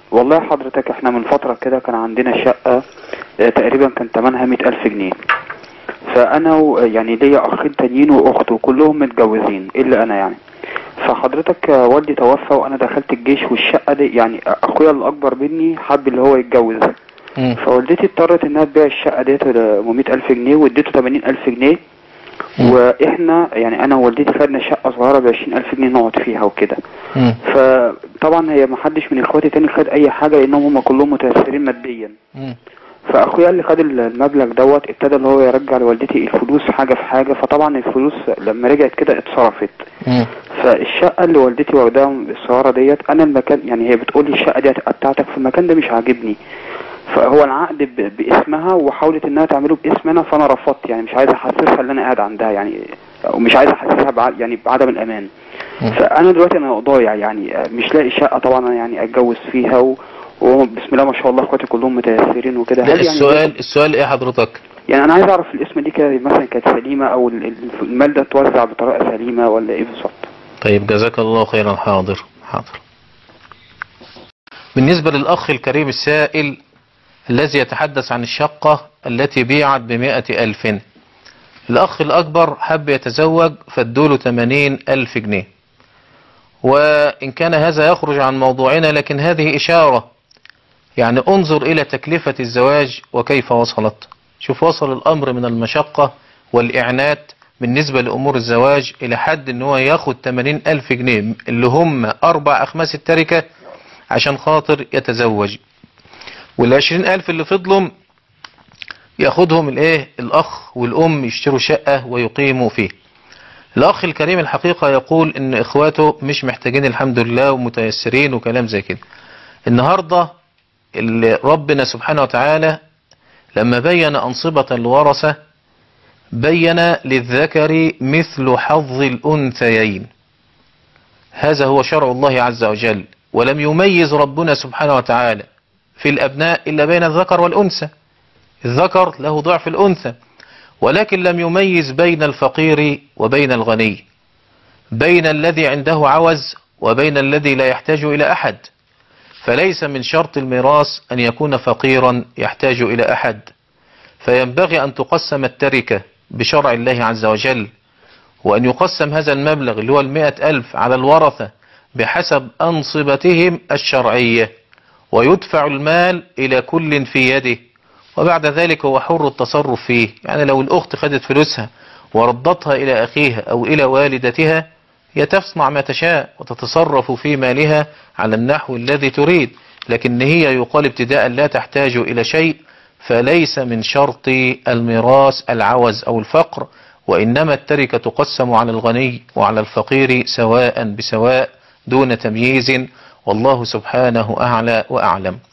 والله حضرتك احنا من فترة كده كان عندنا شقة اه، تقريبا كان تمنها مئة ألف جنيه فأنا و- يعني ليا أخين تانيين وأخت وكلهم متجوزين إلا أنا يعني فحضرتك اه، والدي توفى وأنا دخلت الجيش والشقة دي يعني أخويا الأكبر مني حب اللي هو يتجوز مم. فوالدتي اضطرت إنها تبيع الشقة ديت بمئة ألف جنيه واديته تمانين ألف جنيه مم. واحنا يعني انا ووالدتي خدنا شقه صغيره بعشرين الف جنيه نقعد فيها وكده مم. فطبعا هي ما حدش من اخواتي تاني خد اي حاجه لانهم هم كلهم متاثرين ماديا مم. فاخويا اللي خد المبلغ دوت ابتدى اللي هو يرجع لوالدتي الفلوس حاجه في حاجه فطبعا الفلوس لما رجعت كده اتصرفت مم. فالشقه اللي والدتي واخداها الصغيره ديت انا المكان يعني هي بتقول لي الشقه دي بتاعتك في المكان ده مش عاجبني فهو العقد ب- باسمها وحاولت انها تعمله باسم انا فانا رفضت يعني مش عايز احسسها ان انا قاعد عندها يعني ومش عايز احسسها بع... يعني بعدم الامان مم. فانا دلوقتي انا ضايع يعني مش لاقي شقه طبعا أنا يعني اتجوز فيها و... وبسم الله ما شاء الله اخواتي كلهم متيسرين وكده لا هل يعني السؤال السؤال ايه حضرتك يعني انا عايز اعرف الاسم دي كده مثلا كانت سليمه او ال- ال- المال ده اتوزع بطريقه سليمه ولا ايه بالظبط طيب جزاك الله خيرا حاضر حاضر بالنسبة للأخ الكريم السائل الذي يتحدث عن الشقة التي بيعت بمائة ألف الأخ الأكبر حب يتزوج فادوله ثمانين ألف جنيه وإن كان هذا يخرج عن موضوعنا لكن هذه إشارة يعني انظر إلى تكلفة الزواج وكيف وصلت شوف وصل الأمر من المشقة والإعنات بالنسبة لأمور الزواج إلى حد إن هو ياخد 80 ألف جنيه اللي هم أربع أخماس التركة عشان خاطر يتزوج والعشرين ألف اللي فضلهم ياخدهم الإيه الأخ والأم يشتروا شقة ويقيموا فيه الأخ الكريم الحقيقة يقول إن إخواته مش محتاجين الحمد لله ومتيسرين وكلام زي كده النهاردة اللي ربنا سبحانه وتعالى لما بين أنصبة الورثة بين للذكر مثل حظ الأنثيين هذا هو شرع الله عز وجل ولم يميز ربنا سبحانه وتعالى في الأبناء إلا بين الذكر والأنثى الذكر له ضعف الأنثى ولكن لم يميز بين الفقير وبين الغني بين الذي عنده عوز وبين الذي لا يحتاج إلى أحد فليس من شرط الميراث أن يكون فقيرا يحتاج إلى أحد فينبغي أن تقسم التركة بشرع الله عز وجل وأن يقسم هذا المبلغ اللي هو المئة ألف على الورثة بحسب أنصبتهم الشرعية ويدفع المال إلى كل في يده وبعد ذلك هو حر التصرف فيه يعني لو الأخت خدت فلوسها وردتها إلى أخيها أو إلى والدتها هي تصنع ما تشاء وتتصرف في مالها على النحو الذي تريد لكن هي يقال ابتداء لا تحتاج إلى شيء فليس من شرط الميراث العوز أو الفقر وإنما التركة تقسم على الغني وعلى الفقير سواء بسواء دون تمييز والله سبحانه أعلى وأعلم